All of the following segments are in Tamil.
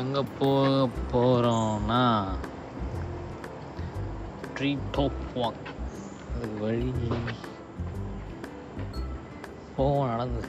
எங்கே போக போகிறோம்னா ட்ரீ டாப் வாக் அதுக்கு வழி போவோம் நடந்து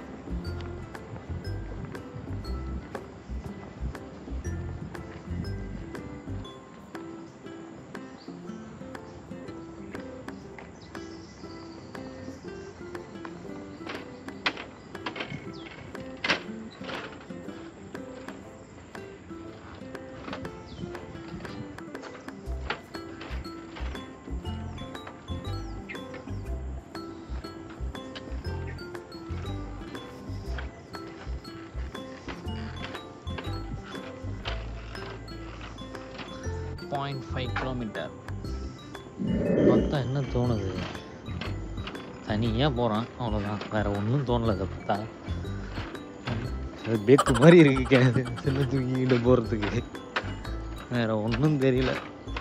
பாயிண்ட் ஃபைவ் கிலோமீட்டர் மொத்தம் என்ன தோணுது தனியாக போகிறான் அவ்வளோதான் வேறு ஒன்றும் தோணலை அதை பார்த்தா அது பேக்கு மாதிரி இருக்கு கிணறு சின்ன தூக்கிக்கிட்டு போகிறதுக்கு வேறு ஒன்றும் தெரியல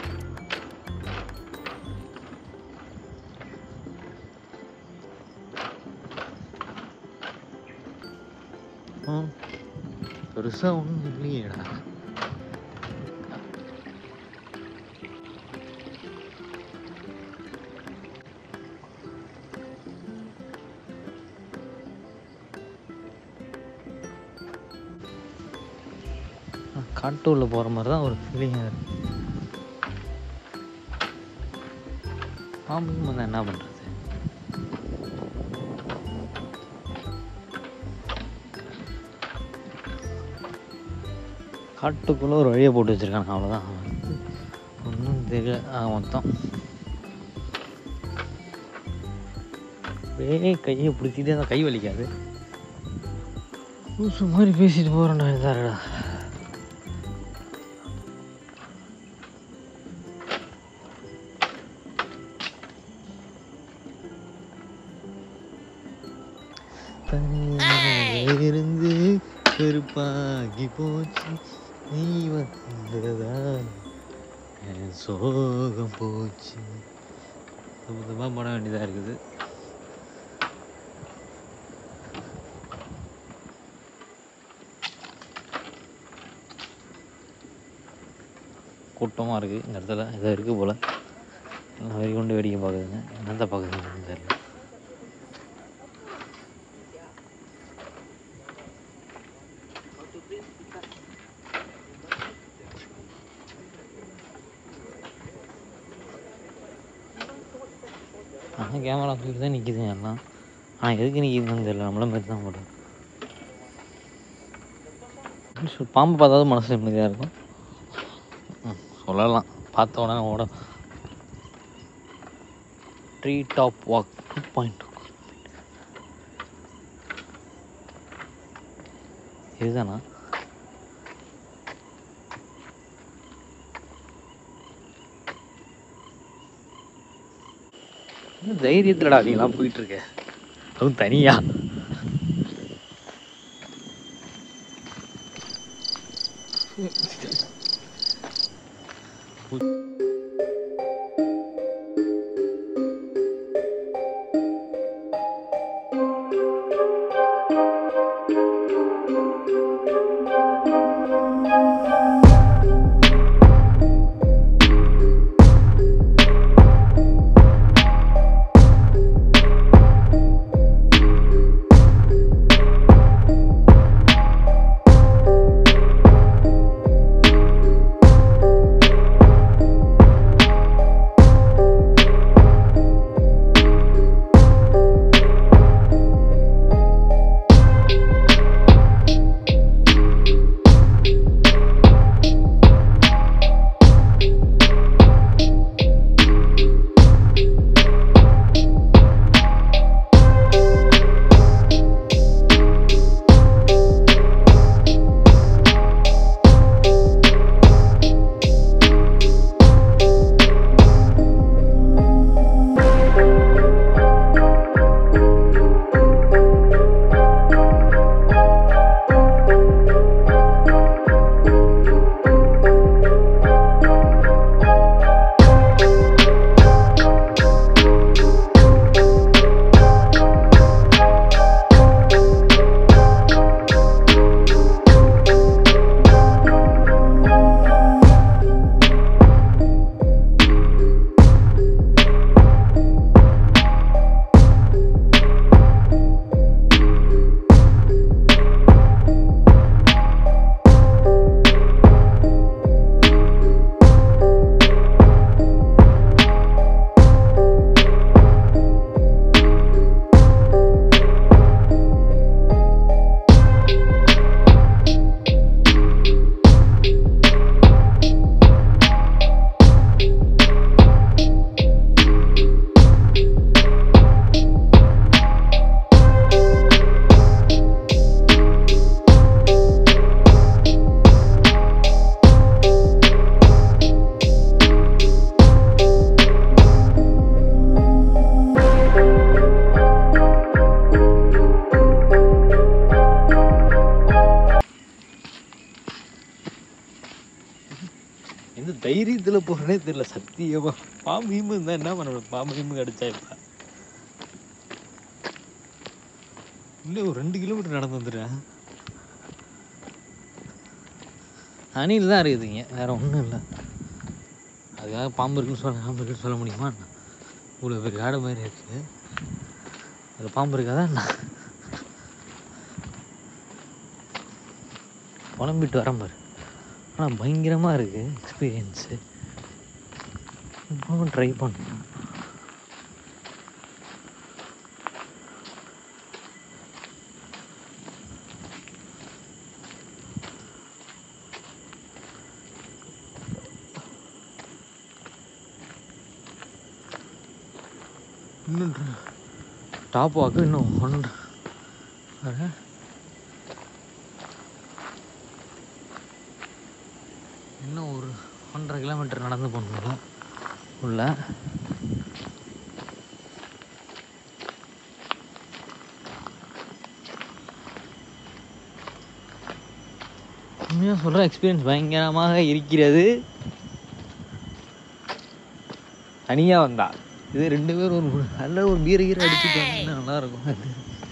ம் பெருசாக ஒன்றும் இல்லையேடா காட்டுள்ள போகிற மாதிரி தான் ஒரு ஃபீலிங்காக இருக்கு பாம்புக்கு வந்து என்ன பண்ணுறது காட்டுக்குள்ளே ஒரு வழியை போட்டு வச்சுருக்காங்க அவ்வளோதான் ஒன்றும் தெரியல ஆ, மொத்தம் அப்படியே கையை பிடிச்சிட்டே அந்த கை வலிக்காது லூசு மாதிரி பேசிட்டு போகிறேன்டா இதாரடா தனியாக இருந்து கருப்பாகி போச்சு நீ வந்ததால் என் சோகம் போச்சு சுத்தமாக பண்ண வேண்டியதாக இருக்குது கூட்டமாக இருக்குது இந்த இடத்துல இதாக இருக்குது போல் எல்லாம் வெறி கொண்டு வேடிக்கை பார்க்குதுங்க என்னத்தை பார்க்குதுன்னு தெரியல ஆனால் கேமரா தூக்கி தான் நிற்கிதுங்க எல்லாம் ஆனால் எதுக்கு நிற்கிதுன்னு தெரியல நம்மள மாதிரி தான் போடுறது பாம்பு பார்த்தாவது மனசு நிம்மதியாக இருக்கும் ம், சொல்லலாம் பார்த்த உடனே ஓட tree top walk two point two இதுதானா என்ன தைரியத்துலடா நீலாம் போயிட்டு இருக்க அதுவும் தனியா எதில் போகிறேனே தெரியல சத்தியமா பாம்பு ஈம்பு இருந்தால் என்ன பண்ண முடியும் பாம்பு ஈம்பு கடிச்சா இப்போ இல்லை ஒரு ரெண்டு கிலோமீட்டர் நடந்து வந்துடுறேன் அணில் தான் இருக்குதுங்க வேற ஒன்றும் இல்லை அதுக்காக பாம்பு இருக்குன்னு சொல்ல பாம்பு இருக்குன்னு சொல்ல முடியுமா என்ன? இவ்வளோ பெரிய காடு மாதிரி இருக்குது அது பாம்பு இருக்காதா என்ன புலம்பிட்டு வரேன் பாரு ஆனால் பயங்கரமாக இருக்குது எக்ஸ்பீரியன்ஸு இப்போவும் ட்ரை பண்ணேன் இன்னும் டாப் வாக்கு இன்னும் ஒன் பாரு. இன்னும் ஒரு ஒன்றரை கிலோமீட்டர் நடந்து போகணுங்களா உள்ள உண்மையாக சொல்கிற எக்ஸ்பீரியன்ஸ் பயங்கரமாக இருக்கிறது தனியாக வந்தா இது ரெண்டு பேரும் ஒரு நல்ல ஒரு பீர கீரை அடிச்சுட்டு வந்தா நல்லா இருக்கும் அது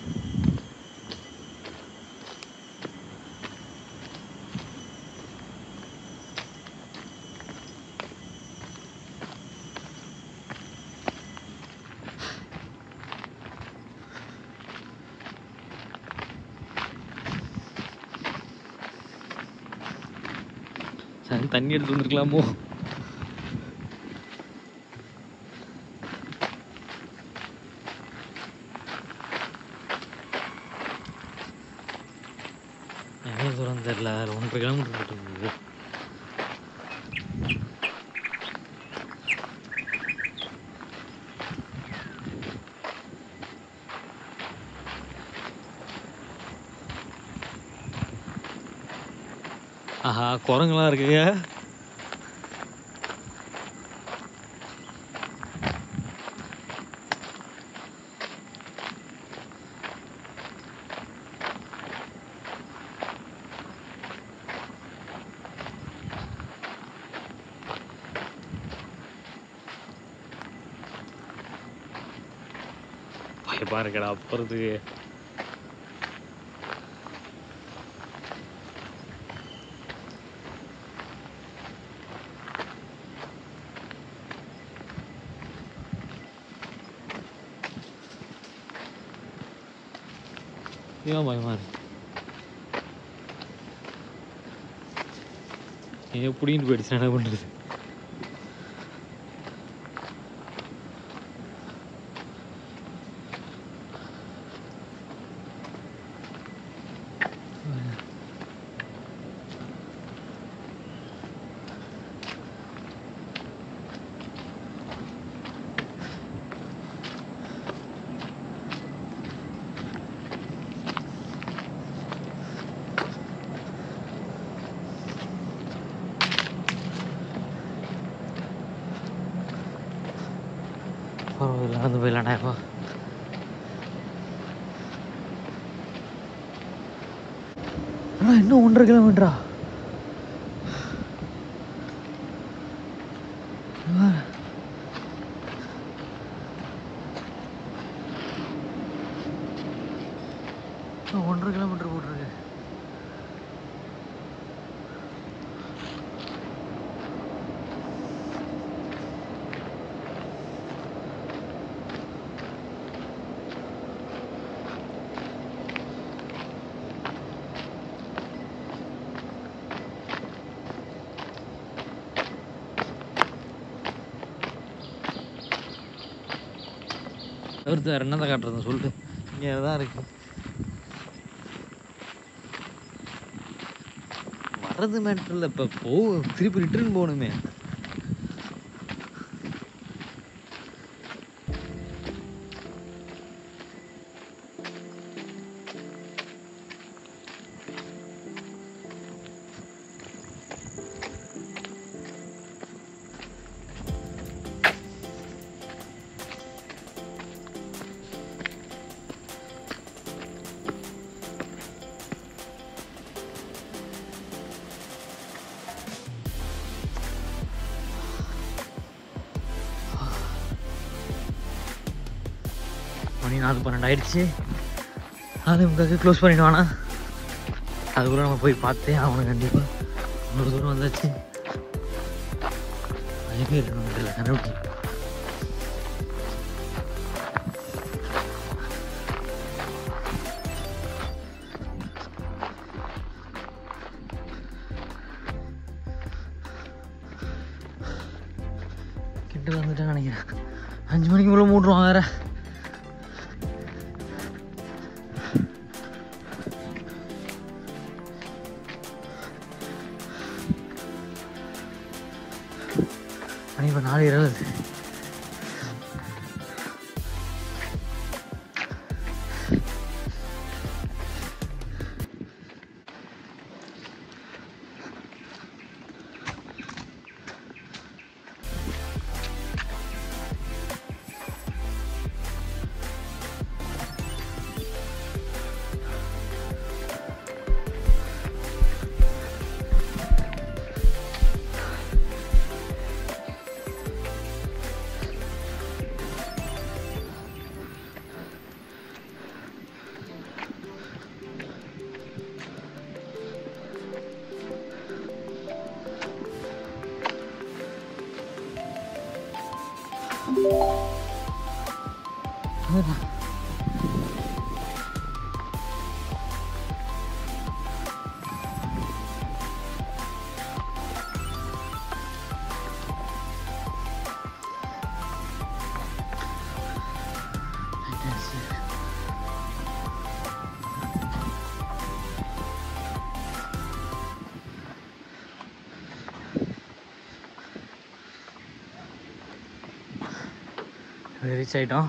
சரி தண்ணி எடுத்து வந்திருக்கலாமோ எவ்வளோ தூரம் தெரில ஒன்றரை கிலோமீட்டர் போட்டுருக்குது ஆஹா குரங்குலாம் இருக்குங்க பயமா இருக்கடா போகிறதுக்கு ஏன் பயமா இருக்கு எப்படின்னு போயிடுச்சு என்ன பண்ணுறது பரவாயில்ல நடந்து போயிடலாம்டா இப்போ அண்ணா இன்னும் ஒன்றரை கிலோமீட்டரா இன்னும் ஒன்றரை கிலோமீட்டர் போட்டிருக்கு தவிர்த்து வேறு என்னதான் காட்டுறது சொல்லு இங்கே தான் இருக்கு வர்றது மேட்ரு இல்லை இப்போ போ திருப்பி ரிட்டர்ன் போகணுமே மணி நாலு பன்னெண்டு ஆயிடுச்சு நாலு முக்காக்கு க்ளோஸ் பண்ணிடுவானா அதுக்குள்ள நம்ம போய் பார்த்தே அவனுக்கு கண்டிப்பாக அவ்வளோ தூரம் வந்தாச்சு பயமே இருக்கணும் தெரியல கண்டுபிடி கிட்ட வந்துட்டேன் நினைக்கிறேன் அஞ்சு மணிக்குள்ள மூட்டுருவான் வேற மணி இப்போ நாலு இருபது ரீச் ஆயிட்டோம்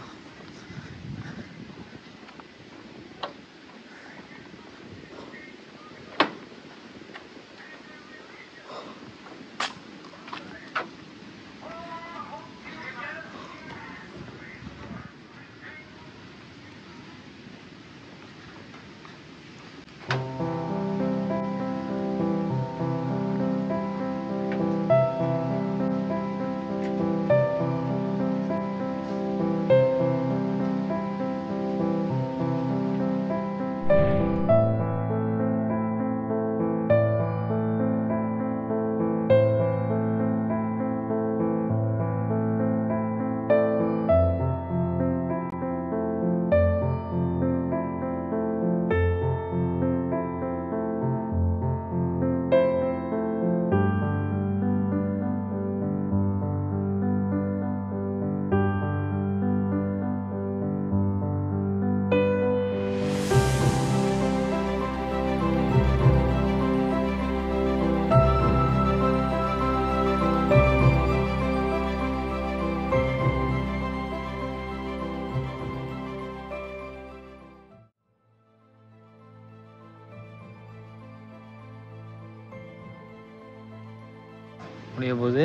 முடிய போகுது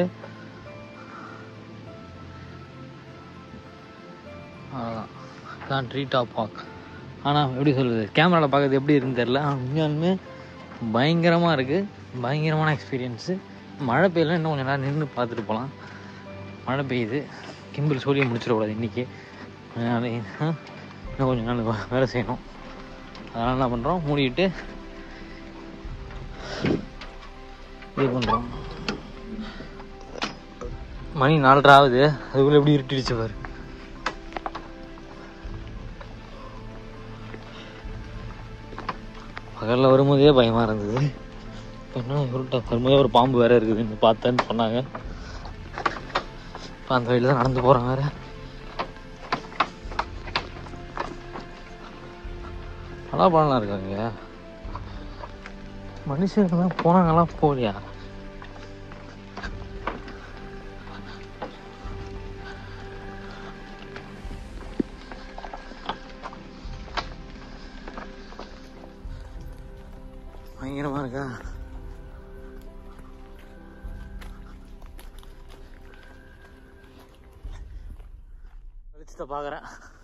அவ்வளோதான் தான் ட்ரீ டாப் வாக் ஆனால் எப்படி சொல்கிறது கேமராவில் பார்க்கறது எப்படி இருக்குன்னு தெரில ஆனால் உண்மையாலுமே பயங்கரமாக இருக்குது பயங்கரமான எக்ஸ்பீரியன்ஸு மழை பெய்யலாம் இன்னும் கொஞ்சம் நேரம் நின்று பார்த்துட்டு போகலாம் மழை பெய்யுது கிம்பிள் சோழியை முடிச்சிடக்கூடாது இன்றைக்கி அதனால ஆ, இன்னும் கொஞ்சம் நாள் வே- வேலை செய்யணும் அதனால் என்ன பண்ணுறோம் மூடிட்டு இது பண்ணுறோம் மணி நாலரை ஆகுது அதுக்குள்ளே எப்படி இருட்டிடுச்சு பாரு பகலில் வரும்போதே பயமாக இருந்தது இப்போ என்ன இருட்டா வரும்போதே ஒரு பாம்பு வேற இருக்குதுன்னு பார்த்தேன்னு சொன்னாங்க இப்போ அந்த வழியில் தான் நடந்து போகிறேன் வேற பலாப்பழம்லாம் இருக்காங்க மனுஷங்கெல்லாம் போனாங்கலாம் போகலையா பயங்கரமா இருக்கா வெளிச்சத்தை பார்க்குறேன்